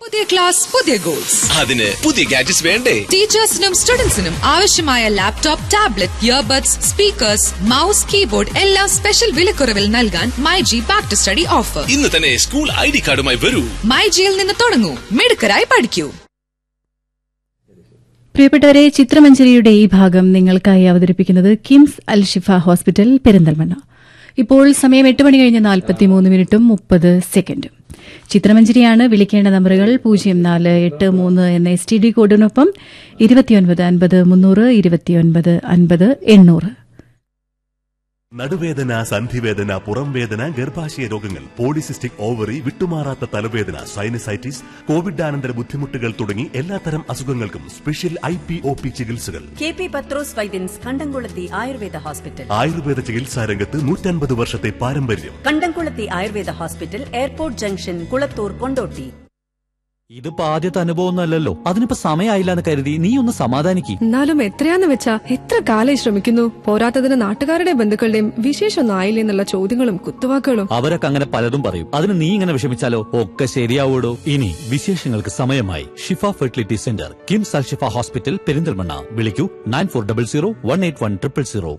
പുതിയ ക്ലാസ് പുതിയ ഗോൾസ് അതിന് പുതിയ ഗാഡ്ജറ്റ്സ് വേണ്ടേ ടീച്ചേഴ്സിനും സ്റ്റുഡൻസിനും ആവശ്യമായ laptop tablet earbuds speakers mouse keyboard എല്ലാം സ്പെഷ്യൽ വിലക്കുറവിൽ നൽകാൻ myG back to study offer ഇന്ന് തന്നെ സ്കൂൾ ഐ ഡി കാർഡുമായി വരൂ മൈജിയിൽ നിന്ന് തുടങ്ങൂ മിടുക്കരായി പഠിക്കൂ പ്രിയപ്പെട്ടവരെ ചിത്രമഞ്ജരിയുടെ ഈ ഭാഗം നിങ്ങൾക്കായി അവതരിപ്പിക്കുന്നത് കിംസ് അൽ ഷിഫ ഹോസ്പിറ്റൽ പെരിന്തൽമണ്ണ ഇപ്പോൾ സമയം എട്ട് മണി കഴിഞ്ഞ് നാൽപ്പത്തിമൂന്ന് മിനിറ്റും മുപ്പത് സെക്കൻഡും ചിത്രമഞ്ജരിയാണ് വിളിക്കേണ്ട നമ്പറുകൾ പൂജ്യം നാല് എട്ട് മൂന്ന് എന്ന എസ് ടി ഡി കോഡിനൊപ്പം ഇരുപത്തിയൊൻപത് അൻപത് മുന്നൂറ് ഇരുപത്തിയൊൻപത് അൻപത് എണ്ണൂറ് നടുവേദന സന്ധിവേദന പുറംവേദന ഗർഭാശയ രോഗങ്ങൾ പോളിസിസ്റ്റിക് ഓവറി വിട്ടുമാറാത്ത തലവേദന സൈനസൈറ്റിസ് കോവിഡാനന്തര ബുദ്ധിമുട്ടുകൾ തുടങ്ങി എല്ലാത്തരം അസുഖങ്ങൾക്കും special I P O P ചികിത്സകൾ K P Pathros Vaidyans Kandamkulathi Ayurveda hospital Ayurveda ചികിത്സാ രംഗത്ത് നൂറ്റൻപത് വർഷത്തെ പാരമ്പര്യം Kandamkulathi Ayurveda hospital airport junction Kulathur Kondotty ഇതിപ്പോ ആദ്യത്തെ അനുഭവമൊന്നുമല്ലല്ലോ അതിനിപ്പോ സമയമായില്ല എന്ന് കരുതി നീ ഒന്ന് സമാധാനിക്ക് എന്നാലും എത്രയാന്ന് വെച്ചാ എത്ര കാലായി ശ്രമിക്കുന്നു പോരാത്തതിന് നാട്ടുകാരുടെ ബന്ധുക്കളുടെയും വിശേഷമൊന്നും ആയില്ലേ എന്നുള്ള ചോദ്യങ്ങളും കുത്തുവാക്കുകളും അവരൊക്കെ അങ്ങനെ പലതും പറയും അതിന് നീ ഇങ്ങനെ വിഷമിച്ചാലോ ഒക്കെ ശരിയാവൂടോ ഇനി വിശേഷങ്ങൾക്ക് സമയമായി Shifa fertility centre KIMS Al Shifa hospital Perinthalmanna വിളിക്കൂ nine four double zero one eight one triple zero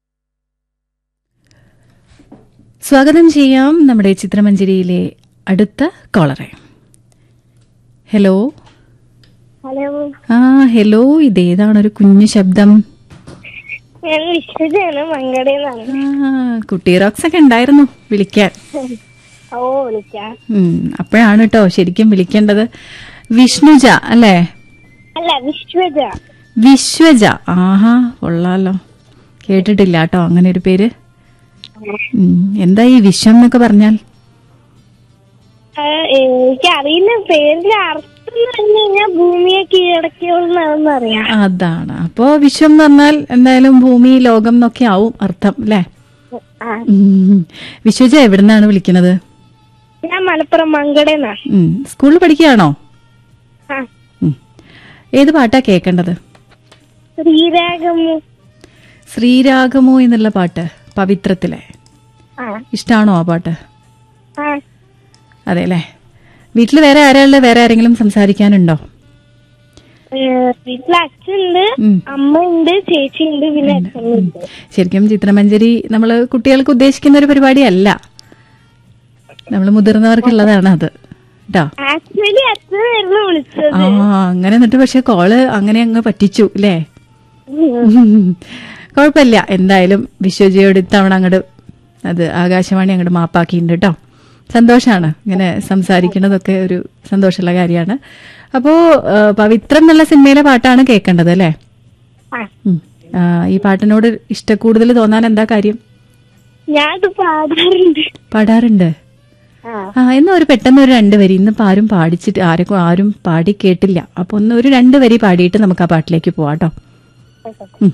സ്വാഗതം ചെയ്യാം നമ്മുടെ ചിത്രമഞ്ജരിയിലെ അടുത്ത കോളറെ ഹലോ ഹലോ ആ ഹലോ ഇതേതാണ് ഒരു കുഞ്ഞു ശബ്ദം ഞാൻ വിശ്വജാണ് മങ്കടേന്നാണ് ആ കുട്ടി റോക്സ് ഒക്കെ ഉണ്ടായിരുന്നു വിളിക്കാൻ ഓ വിളിക്കാം ഉം, അപ്പോഴാണ് കേട്ടോ ശരിക്കും വിളിക്കേണ്ടത് വിഷ്ണുജ അല്ലേ അല്ല വിശ്വജ വിശ്വജ ആഹാ കൊള്ളാലോ കേട്ടിട്ടില്ല കേട്ടോ അങ്ങനെ ഒരു പേര് ഉം, എന്താ ഈ വിശ്വം എന്നൊക്കെ പറഞ്ഞാൽ ആ, എനിക്ക് അറിയില്ല പേരിന്റെ അർത്ഥം എന്ന് പറഞ്ഞു കഴിഞ്ഞാൽ ഭൂമിയെ കീഴടക്കിയോളെന്നാണെന്ന് അറിയാം അതാണ് അപ്പോ വിശ്വം എന്ന് പറഞ്ഞാൽ എന്തായാലും ഭൂമി ലോകം എന്നൊക്കെ ആവും അർത്ഥം അല്ലേ ആ ഉം. വിശ്വജ എവിടുന്നാണ് വിളിക്കുന്നത് ഞാൻ മലപ്പുറം മങ്കടേന്നാ ഉം, സ്കൂളിൽ പഠിക്കുകയാണോ ആ ഉം. ഏത് പാട്ടാ കേൾക്കേണ്ടത് ശ്രീരാഗമു ശ്രീരാഗമോ എന്നുള്ള പാട്ട് പവിത്രത്തിലെ ആ ഇഷ്ടാണോ ആ പാട്ട് ആ അതെ അല്ലേ വീട്ടിൽ വേറെ ആരാളുടെ വേറെ ആരെങ്കിലും സംസാരിക്കാനുണ്ടോ ഏ, വീട്ടില് അച്ഛനുണ്ട് ഉം. അമ്മ ഉണ്ട് ചേച്ചി ഉണ്ട് പിന്നെ അച്ഛനുണ്ട് ശരിക്കും ചിത്രമഞ്ജരി നമ്മൾ കുട്ടികൾക്ക് ഉദ്ദേശിക്കുന്ന ഒരു പരിപാടിയല്ല നമ്മൾ മുതിർന്നവർക്കുള്ളതാണ് അത് കേട്ടോ ആക്ച്വലി അച്ഛനായിരുന്നു വിളിച്ചത് ആ അങ്ങനെ എന്നിട്ട് പക്ഷെ കോള് അങ്ങനെ അങ്ങ് പറ്റിച്ചു അല്ലേ ഉം. കുഴപ്പമില്ല എന്തായാലും വിശ്വജയോട് ഇത്തവണ അങ്ങോട്ട് അത് ആകാശവാണി അങ്ങോട്ട് മാപ്പാക്കിയിട്ടുണ്ട് കേട്ടോ സന്തോഷാണ് ഇങ്ങനെ സംസാരിക്കുന്നതൊക്കെ ഒരു സന്തോഷമുള്ള കാര്യമാണ് അപ്പോ ആ, പവിത്രം എന്നുള്ള സിനിമയിലെ പാട്ടാണ് കേൾക്കേണ്ടത് അല്ലേ ആ ഉം. ആ, ഈ പാട്ടിനോട് ഇഷ്ടക്കൂടുതൽ തോന്നാൻ എന്താ കാര്യം ഞാനത് പാടാറുണ്ട് പാടാറുണ്ട് ആ ആ എന്നാ ഒരു പെട്ടെന്ന് ഒരു രണ്ട് വരി ഇന്നിപ്പോ ആരും പാടിച്ചിട്ട് ആരും ആരും പാടി കേട്ടില്ല അപ്പൊ ഒന്ന് ഒരു രണ്ട് വരി പാടിയിട്ട് നമുക്ക് ആ പാട്ടിലേക്ക് പോവാട്ടോ ഉം.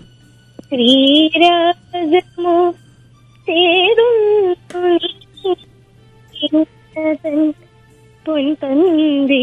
ശ്രീരാഗമോ തേടും പൊൻതന്തി